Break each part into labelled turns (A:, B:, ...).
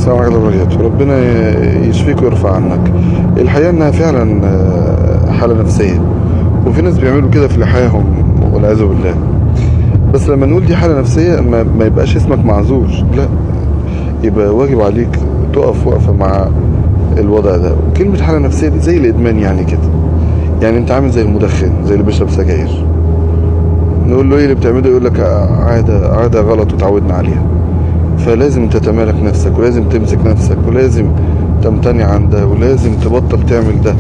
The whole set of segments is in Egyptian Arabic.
A: السلام عليكم ورحمة الله وبركاته ربنا يشفيك ويرفع عنك الحقيقة انها فعلا آه، حالة نفسية وفي ناس بيعملوا كده في لحاهم والعياذ بالله بس لما نقول دي حالة نفسية ما, ما يبقاش اسمك معذور لا يبقى واجب عليك تقف وقفة مع الوضع ده وكلمة حالة نفسية دي زي الإدمان يعني كده يعني انت عامل زي المدخن زي اللي بيشرب سجاير نقول له ايه اللي بتعمله يقول لك عادة عادة غلط وتعودنا عليها فلازم تتمالك نفسك ولازم تمسك نفسك ولازم تمتنع عن ده ولازم تبطل تعمل ده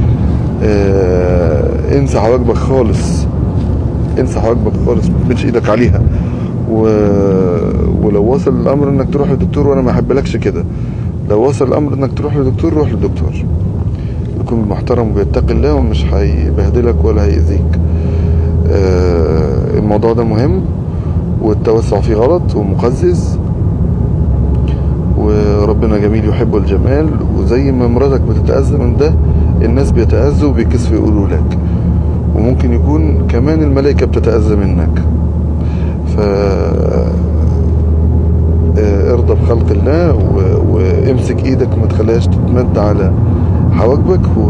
A: آه انسى حواجبك خالص انسى حواجبك خالص ما تمدش ايدك عليها و... ولو وصل الامر انك تروح لدكتور وانا ما احبلكش كده لو وصل الامر انك تروح لدكتور روح لدكتور يكون محترم وبيتقي الله ومش هيبهدلك ولا هيأذيك آه الموضوع ده مهم والتوسع فيه غلط ومقزز وربنا جميل يحب الجمال وزي ما مراتك بتتأذى من ده الناس بيتأذوا وبيكسفوا يقولوا لك وممكن يكون كمان الملائكة بتتأذى منك ف آه، ارضى بخلق الله و... وامسك ايدك وما تخليهاش تتمد على حواجبك و...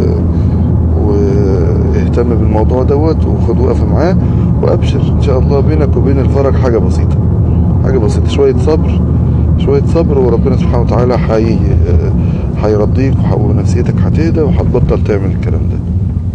A: واهتم بالموضوع دوت وخد وقفه معاه وابشر ان شاء الله بينك وبين الفرج حاجه بسيطه حاجه بسيطه شويه صبر شويه صبر وربنا سبحانه وتعالى حي... هيرضيك ونفسيتك هتهدى وهتبطل تعمل الكلام ده